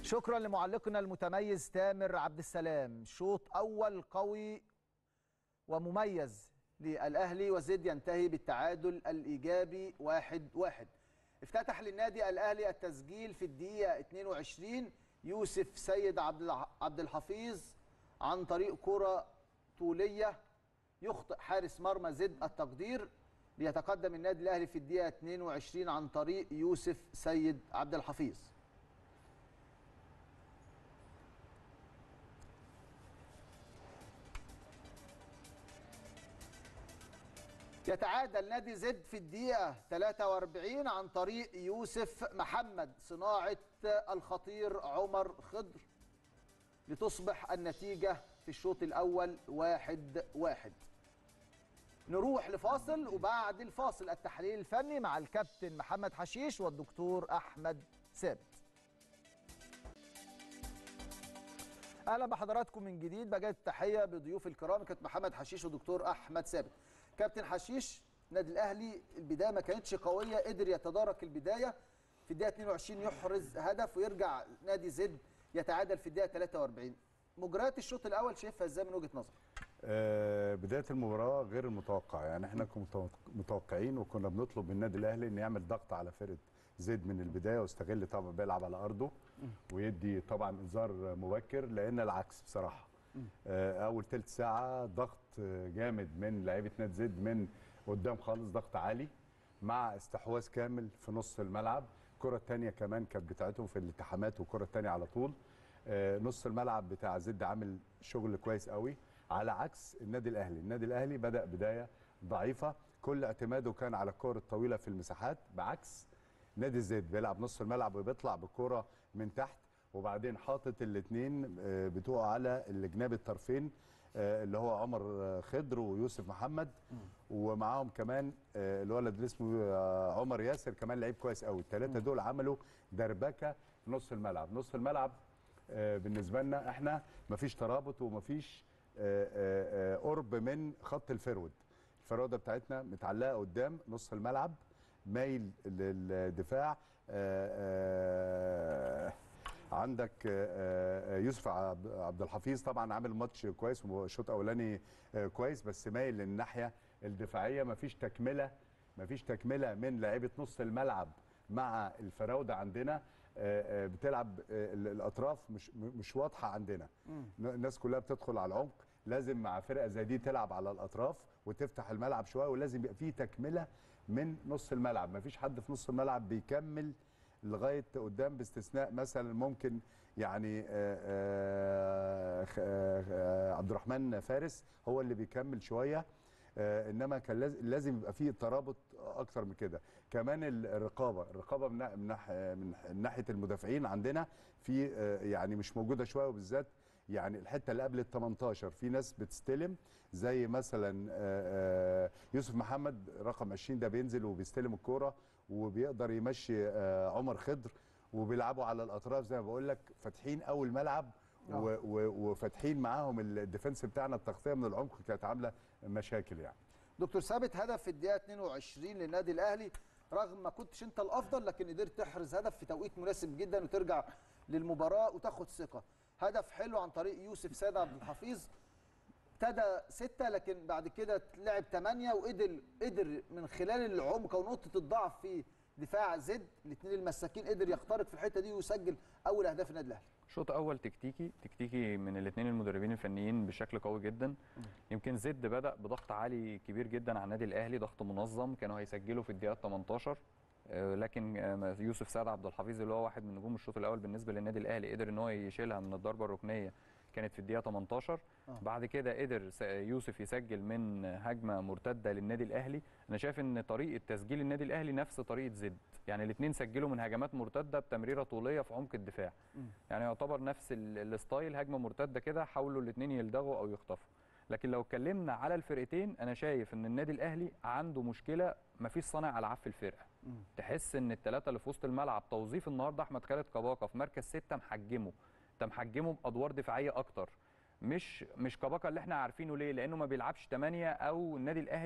شكرا لمعلقنا المتميز تامر عبد السلام شوط اول قوي ومميز للاهلي وزد ينتهي بالتعادل الايجابي واحد واحد افتتح للنادي الاهلي التسجيل في الدقيقه 22 يوسف سيد عبد الع- عبد الحفيظ عن طريق كره طوليه يخطئ حارس مرمى زد التقدير ليتقدم النادي الاهلي في الدقيقه 22 عن طريق يوسف سيد عبد الحفيظ يتعادل نادي زد في الدقيقة 43 عن طريق يوسف محمد صناعة الخطير عمر خضر لتصبح النتيجة في الشوط الأول واحد واحد نروح لفاصل وبعد الفاصل التحليل الفني مع الكابتن محمد حشيش والدكتور أحمد ثابت اهلا بحضراتكم من جديد بجد التحيه بضيوف الكرام كابتن محمد حشيش ودكتور احمد ثابت كابتن حشيش النادي الاهلي البدايه ما كانتش قويه قدر يتدارك البدايه في الدقيقه 22 يحرز هدف ويرجع نادي زد يتعادل في الدقيقه 43 مجريات الشوط الاول شايفها ازاي من وجهه نظرك آه، بدايه المباراه غير المتوقع يعني احنا كنا متوق- متوقعين وكنا بنطلب من النادي الاهلي ان يعمل ضغط على فرقه زد من البدايه واستغل طبعا بيلعب على ارضه ويدي طبعا انذار مبكر لان العكس بصراحه آه، اول ثلث ساعه ضغط آه، جامد من لعيبه نادي زد من قدام خالص ضغط عالي مع استحواذ كامل في نص الملعب الكره الثانيه كمان كانت بتاعتهم في الالتحامات والكره الثانيه على طول آه، نص الملعب بتاع زد عامل شغل كويس قوي على عكس النادي الاهلي النادي الاهلي بدا بدايه ضعيفه كل اعتماده كان على الكور الطويله في المساحات بعكس نادي زد بيلعب نص الملعب وبيطلع بالكره من تحت وبعدين حاطط الاثنين بتوعه على الجناب الطرفين آه، اللي هو عمر آه، خضر ويوسف محمد ومعاهم كمان آه، الولد اللي اسمه آه، عمر ياسر كمان لعيب كويس قوي الثلاثه دول عملوا دربكه في نص الملعب نص الملعب آه، بالنسبه لنا احنا مفيش ترابط ومفيش آه، آه، آه، قرب من خط الفرود الفراوده بتاعتنا متعلقه قدام نص الملعب مايل للدفاع آه، آه، عندك آه، آه، يوسف عب- عبد الحفيظ طبعا عامل ماتش كويس وشوط اولاني آه، كويس بس مايل للناحيه الدفاعيه مفيش تكمله مفيش تكمله من لعيبه نص الملعب مع الفراوده عندنا آه، آه، بتلعب آه، ال- الاطراف مش م- مش واضحه عندنا ن- الناس كلها بتدخل على العمق لازم مع فرقه زي دي تلعب على الاطراف وتفتح الملعب شويه ولازم يبقى فيه تكمله من نص الملعب مفيش حد في نص الملعب بيكمل لغايه قدام باستثناء مثلا ممكن يعني آه، آه، خ- آه، آه، عبد الرحمن فارس هو اللي بيكمل شويه آه، انما كان لاز- لازم يبقى فيه ترابط اكتر من كده كمان ال- الرقابه الرقابه من ناح- من ناح- من ناحيه المدافعين عندنا في آه، يعني مش موجوده شويه وبالذات يعني الحته اللي قبل ال 18 في ناس بتستلم زي مثلا آه، آه، يوسف محمد رقم 20 ده بينزل وبيستلم الكوره وبيقدر يمشي آه، عمر خضر وبيلعبوا على الاطراف زي ما بقول لك فاتحين اول ملعب و- و- وفاتحين معاهم الديفنس بتاعنا التغطيه من العمق كانت عامله مشاكل يعني دكتور ثابت هدف في الدقيقه 22 للنادي الاهلي رغم ما كنتش انت الافضل لكن قدرت تحرز هدف في توقيت مناسب جدا وترجع للمباراه وتاخد ثقه هدف حلو عن طريق يوسف سيد عبد الحفيظ ابتدى ستة لكن بعد كده لعب ثمانية وقدر قدر من خلال العمق ونقطة الضعف في دفاع زد الاثنين المساكين قدر يخترق في الحتة دي ويسجل أول أهداف النادي الأهلي شوط اول تكتيكي تكتيكي من الاثنين المدربين الفنيين بشكل قوي جدا يمكن زد بدا بضغط عالي كبير جدا على النادي الاهلي ضغط منظم كانوا هيسجلوا في الدقيقه 18 آه، لكن آه، يوسف سعد عبد الحفيظ اللي هو واحد من نجوم الشوط الاول بالنسبه للنادي الاهلي قدر ان هو يشيلها من الضربه الركنيه كانت في الدقيقه 18 آه. بعد كده قدر س- يوسف يسجل من هجمه مرتده للنادي الاهلي انا شايف ان طريقه تسجيل النادي الاهلي نفس طريقه زد يعني الاثنين سجلوا من هجمات مرتده بتمريره طوليه في عمق الدفاع يعني يعتبر نفس ال- الستايل هجمه مرتده كده حاولوا الاثنين يلدغوا او يخطفوا لكن لو اتكلمنا على الفرقتين انا شايف ان النادي الاهلي عنده مشكله مفيش صانع العاب في الفرقه تحس ان الثلاثه اللي في وسط الملعب توظيف النهارده احمد خالد كباكا في مركز سته محجمه انت محجمه بادوار دفاعيه اكتر مش مش كباكا اللي احنا عارفينه ليه لانه ما بيلعبش 8 او النادي الاهلي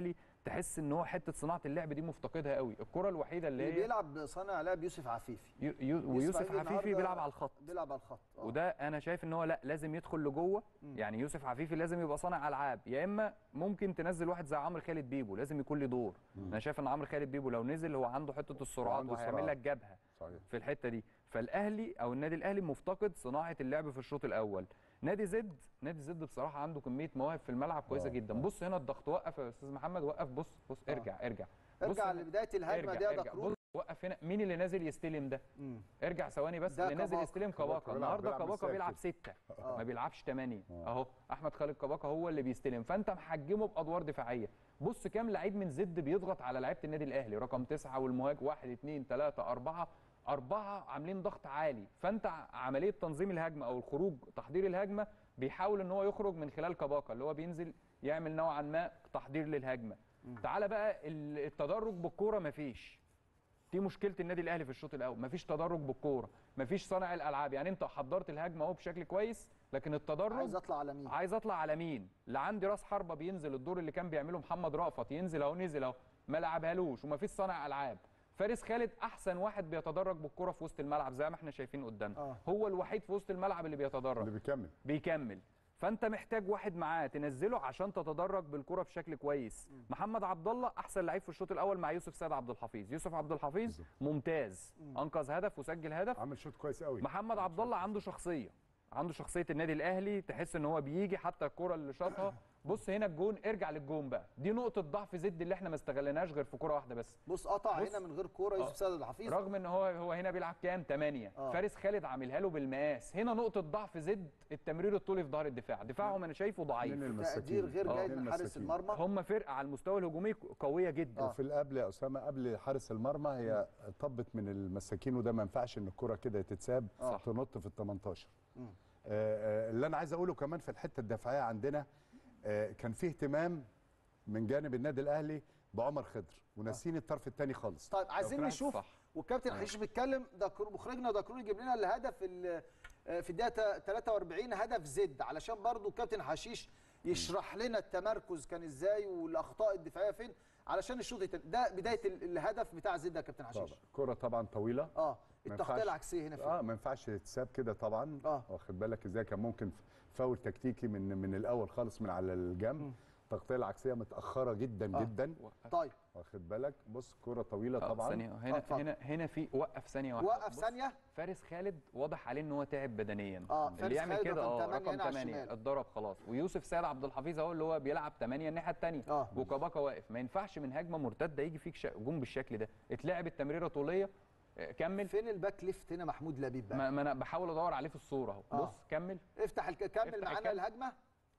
تحس ان هو حته صناعه اللعب دي مفتقدها قوي الكره الوحيده اللي اللي هي بيلعب صانع لعب يوسف عفيفي يو- يو- ويوسف عفيفي عفيفي النهاردة بيلعب على الخط بيلعب على الخط آه. وده انا شايف ان هو لا لازم يدخل لجوه مم. يعني يوسف عفيفي لازم يبقى صانع العاب يا اما ممكن تنزل واحد زي عمرو خالد بيبو لازم يكون له دور انا شايف ان عمرو خالد بيبو لو نزل هو عنده حته السرعات عنده وهيعمل سرعات. لك جبهه صحيح في الحته دي فالاهلي او النادي الاهلي مفتقد صناعه اللعب في الشوط الاول نادي زد نادي زد بصراحه عنده كميه مواهب في الملعب كويسه آه، جدا آه. بص هنا الضغط وقف يا استاذ محمد وقف بص بص آه. ارجع ارجع بص ارجع هنا. لبدايه الهجمه ارجع دي يا ارجع دكرور بص وقف هنا مين اللي نازل يستلم ده مم. ارجع ثواني بس ده اللي نازل كباكا. يستلم كباكا كباكا بيلعب- النهارده بيلعب كباكا مساك بيلعب كده. ستة آه. ما بيلعبش ثمانية آه. اهو احمد خالد كباكا هو اللي بيستلم فانت محجمه بادوار دفاعيه بص كام لعيب من زد بيضغط على لعيبه النادي الاهلي رقم تسعة والمهاجم واحد اثنين ثلاثة أربعة أربعة عاملين ضغط عالي فأنت عملية تنظيم الهجمة أو الخروج تحضير الهجمة بيحاول إن هو يخرج من خلال كباكا اللي هو بينزل يعمل نوعا ما تحضير للهجمة تعالى بقى ال- التدرج بالكورة مفيش دي مشكله النادي الاهلي في الشوط الاول مفيش تدرج بالكوره مفيش صانع الالعاب يعني انت حضرت الهجمه اهو بشكل كويس لكن التدرج عايز اطلع على مين عايز اطلع على مين لا عندي راس حربه بينزل الدور اللي كان بيعمله محمد رأفت ينزل اهو نزل اهو ما لعبهالوش ومفيش صانع العاب فارس خالد احسن واحد بيتدرج بالكره في وسط الملعب زي ما احنا شايفين قدامنا آه. هو الوحيد في وسط الملعب اللي بيتدرج اللي بيكمل بيكمل فانت محتاج واحد معاه تنزله عشان تتدرج بالكره بشكل كويس محمد عبد الله احسن لعيب في الشوط الاول مع يوسف سيد عبد الحفيظ يوسف عبد الحفيظ بالظبط. ممتاز انقذ هدف وسجل هدف عامل شوط كويس قوي محمد عبد الله عنده شخصيه عنده شخصيه النادي الاهلي تحس ان هو بيجي حتى الكره اللي شاطها بص هنا الجون ارجع للجون بقى دي نقطه ضعف زد اللي احنا ما استغلناش غير في كره واحده بس بص قطع بص. هنا من غير كوره يوسف سيد الحفيظ رغم ان هو هو هنا بيلعب كام 8 آه. فارس خالد عاملها له بالمقاس هنا نقطه ضعف زد التمرير الطولي في ظهر الدفاع دفاعهم انا شايفه ضعيف من تقدير المساكين غير آه. جيد من من حارس المساكين. المرمى هم فرقه على المستوى الهجومي قويه جدا آه. وفي القبل يا اسامه قبل حارس المرمى هي طبت من المساكين وده ما ينفعش ان الكره كده تتساب آه. تنط في ال 18 مم. آه، آه، اللي انا عايز اقوله كمان في الحته الدفاعيه عندنا آه، كان فيه اهتمام من جانب النادي الاهلي بعمر خضر وناسين الطرف الثاني خالص طيب عايزين كلامك نشوف صح. والكابتن حشيش بيتكلم ده كرو- مخرجنا ده كرو يجيب لنا الهدف ال- آه، في الدقيقه 43 هدف زد علشان برضو الكابتن حشيش يشرح لنا التمركز كان ازاي والاخطاء الدفاعيه فين علشان الشوط التاني ده بدايه ال- الهدف بتاع زد يا كابتن طبعا حشيش كره طبعا طويله اه ما التغطيه ينفعش- العكسيه هنا فين اه ما ينفعش تتساب كده طبعا آه. واخد بالك ازاي كان ممكن فاول تكتيكي من من الاول خالص من على الجنب التغطيه العكسيه متاخره جدا آه. جدا طيب واخد بالك بص كره طويله آه، طبعا ثانيه آه، هنا اتفضل. هنا هنا في وقف ثانيه واحده وقف بص، ثانيه فارس خالد واضح عليه ان هو تعب بدنيا آه، فارس اللي يعمل خالد كده رقم اه تمانية رقم هنا على 8 الشمال. اتضرب خلاص ويوسف سيد عبد الحفيظ اهو اللي هو بيلعب 8 الناحيه الثانيه آه. وكباكا واقف ما ينفعش من هجمه مرتده يجي فيك شا- جون بالشكل ده اتلعب التمريره طوليه آه، كمل فين الباك ليفت هنا محمود لبيب بقى ما ما انا بحاول ادور عليه في الصوره اهو آه. بص كمل افتح الك... كمل افتح معانا الكام. الهجمه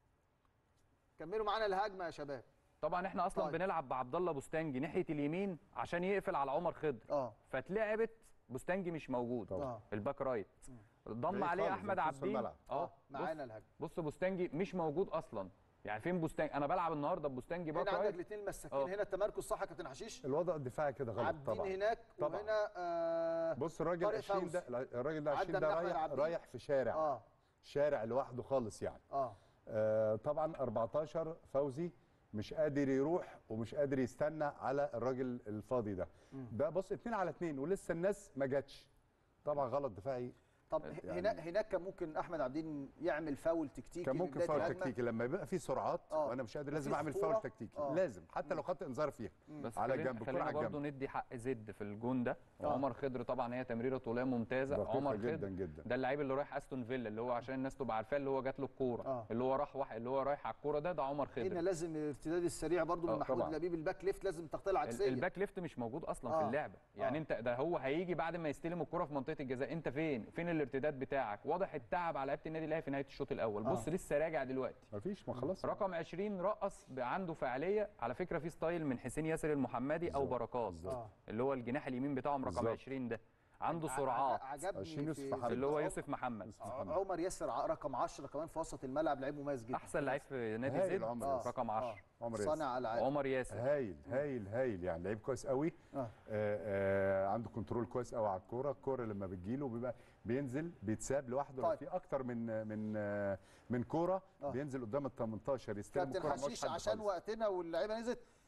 كملوا معانا الهجمه يا شباب طبعا احنا اصلا طيب. بنلعب بعبد الله بوستانجي ناحيه اليمين عشان يقفل على عمر خضر اه فاتلعبت بوستانجي مش موجود طبعا. آه. الباك رايت ضم بعيد عليه خالص، احمد ده في نص عبدين الملعب. اه اه معانا الهجمه بص بوستانجي مش موجود اصلا يعني فين بوستانجي انا بلعب النهارده ببوستانجي باك هنا عندك رايت الاثنين مساكين آه. هنا التمركز صح يا كابتن حشيش الوضع الدفاعي كده غلط عابدين طبعا هناك طبعا. وهنا آه بص الراجل طارق 20 ده فوزي. الراجل ده عدى 20 من ده أحمد رايح عابدين. رايح في شارع اه شارع لوحده خالص يعني اه آه طبعا 14 فوزي مش قادر يروح ومش قادر يستنى على الراجل الفاضي ده ده بص اتنين على اتنين ولسه الناس ما جاتش طبعا غلط دفاعي طب يعني- هنا هناك كان ممكن احمد عابدين يعمل فاول تكتيكي كان ممكن لبداية فاول الهجمة. تكتيكي لما يبقى في سرعات آه. وانا مش قادر لازم وفي اعمل خطورة. فاول تكتيكي آه. لازم حتى لو خدت انذار فيها بس على خلينا- الجنب الكره خلينا على برضه الجنب ندي حق زد في الجون ده آه. وعمر خضر طبعا هي تمريره طوليه ممتازه دقيقة عمر جدا خضر جدا ده اللعيب اللي رايح استون فيلا اللي هو عشان الناس تبقى عارفاه اللي هو جات له الكوره آه. اللي هو راح واحد اللي هو رايح على الكوره ده ده عمر هنا خضر لازم الارتداد السريع برضو من آه، محمود طبعا. لبيب الباك ليفت لازم التغطيه ال- العكسيه الباك ليفت مش موجود اصلا آه. في اللعبه يعني آه. انت ده هو هيجي بعد ما يستلم الكره في منطقه الجزاء انت فين فين الارتداد بتاعك واضح التعب على لعيبه النادي الاهلي في نهايه الشوط الاول آه. بص لسه راجع دلوقتي مفيش ما خلاص رقم 20 رقص بقى عنده فعاليه على فكره في ستايل من حسين ياسر المحمدي او بالظبط، بركات بالظبط. آه. اللي هو الجناح اليمين بتاعهم رقم بالظبط. 20 ده عنده ع- سرعات ع- عجبني 20 يوسف في محمد. اللي هو عمر- يوسف محمد عمر ياسر ع- رقم 10 كمان في وسط الملعب لعيب مميز جدا احسن لعيب في نادي هايل زد عمر آه. ياسر. رقم 10 عمر ياسر. صانع العاب عمر ياسر هايل هايل هايل يعني لعيب كويس قوي آه. آه آه عنده كنترول كويس قوي على الكوره الكوره لما بتجيله بيبقى بينزل بيتساب لوحده لو طيب. في اكتر من من آه من كوره آه. بينزل قدام ال 18 يستلم كابتن الكوره مش حشيش حد عشان خالص. وقتنا واللعيبه نزلت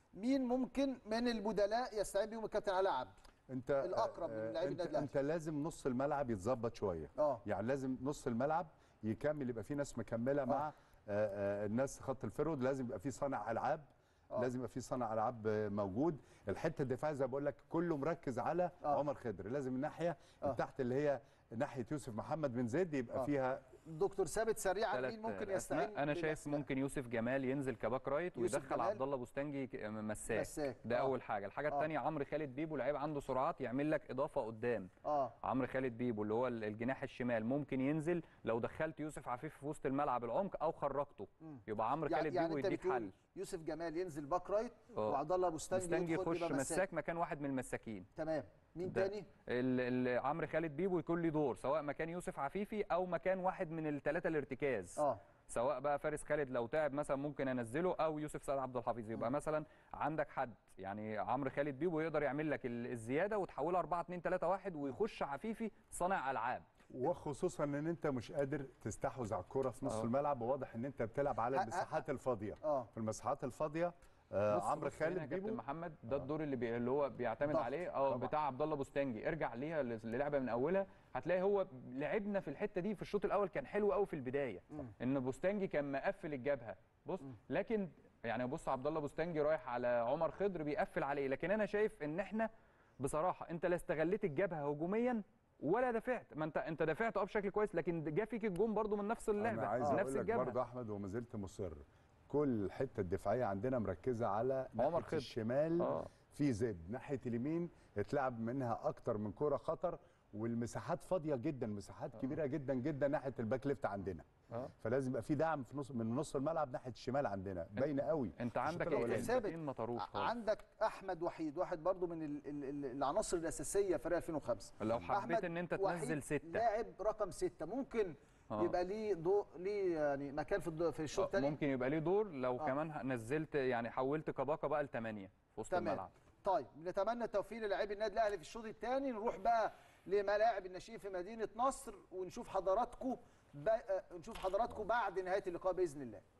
مين ممكن من البدلاء يستعين بيهم الكابتن علاء عبد انت الأقرب من آه، لاعبي انت, النادي الأهلي. انت لازم نص الملعب يتظبط شويه اه يعني لازم نص الملعب يكمل يبقى في ناس مكمله مع آه، آه، الناس خط الفرود لازم يبقى في صانع العاب آه. لازم يبقى في صانع العاب آه، موجود الحته الدفاعيه زي ما بقول لك كله مركز على آه. عمر خضر لازم الناحيه آه. اللي تحت اللي هي ناحيه يوسف محمد بن زيد يبقى آه. فيها دكتور ثابت سريعا تلات مين ممكن أسماء. يستعين انا شايف بالأسماء؟ ممكن يوسف جمال ينزل كباك رايت يوسف ويدخل جمال. عبد الله بوستنجي ك- مساك مساك. ده آه. اول حاجه الحاجه آه. الثانيه عمرو خالد بيبو لعيب عنده سرعات يعمل لك اضافه قدام اه عمرو خالد بيبو اللي هو ال- الجناح الشمال ممكن ينزل لو دخلت يوسف عفيف في وسط الملعب العمق او خرجته مم. يبقى عمرو يعني, خالد يعني بيبو انت يديك بتقول حل يوسف جمال ينزل باك رايت آه. وعبد الله بوستانجي مستنجي يدخل يخش يبقى مساك مكان واحد من المساكين تمام مين ده. تاني ال- ال- عمرو خالد بيبو يكون ليه دور سواء مكان يوسف عفيفي او مكان واحد من الثلاثه الارتكاز اه سواء بقى فارس خالد لو تعب مثلا ممكن انزله او يوسف سعد عبد الحفيظ يبقى مثلا عندك حد يعني عمرو خالد بيبو يقدر يعمل لك ال- الزياده وتحولها 4 2 3 1 ويخش عفيفي صانع العاب وخصوصا ان انت مش قادر تستحوذ على الكره في نص آه. الملعب وواضح ان انت بتلعب على ه- ه- المساحات الفاضيه اه في المساحات الفاضيه آه بص- عمرو بص هنا يا خالد كابتن بيبو محمد ده الدور اللي, بي... اللي هو بيعتمد ضغط. عليه اه طبعا. بتاع عبد الله بوستانجي ارجع ليها للعبه من اولها هتلاقي هو لعبنا في الحته دي في الشوط الاول كان حلو قوي في البدايه مم. ان بوستانجي كان مقفل الجبهه بص لكن يعني بص عبد الله بوستانجي رايح على عمر خضر بيقفل عليه لكن انا شايف ان احنا بصراحه انت لا استغليت الجبهه هجوميا ولا دافعت ما انت انت دافعت اه بشكل كويس لكن جه فيك الجون برضو من نفس اللعبه انا عايز من اقول نفس لك الجبهه برضه احمد وما زلت مصر كل الحته الدفاعيه عندنا مركزه على عمر ناحيه خضر. الشمال اه في زد ناحيه اليمين اتلعب منها اكتر من كوره خطر والمساحات فاضيه جدا مساحات كبيره جدا جدا ناحيه الباك ليفت عندنا اه فلازم يبقى في دعم في نص من نص الملعب ناحيه الشمال عندنا باينه قوي انت عندك الشوط الأولاني. ثابت. الحتتين ما طاروش ع- خالص عندك احمد وحيد واحد برضو من ال ال ال العناصر الاساسيه فريق 2005 لو حبيت أحمد ان انت وحيد تنزل سته لاعب رقم ستة ممكن آه. يبقى ليه ضوء ليه يعني مكان في الضوء في الشوط آه، الثاني ممكن يبقى ليه دور لو آه. كمان نزلت يعني حولت كباكا بقى لثمانيه في وسط تمام. الملعب طيب نتمنى التوفيق للاعبي النادي الاهلي في الشوط الثاني نروح بقى لملاعب الناشئين في مدينه نصر ونشوف حضراتكم بقى نشوف حضراتكم بعد نهايه اللقاء باذن الله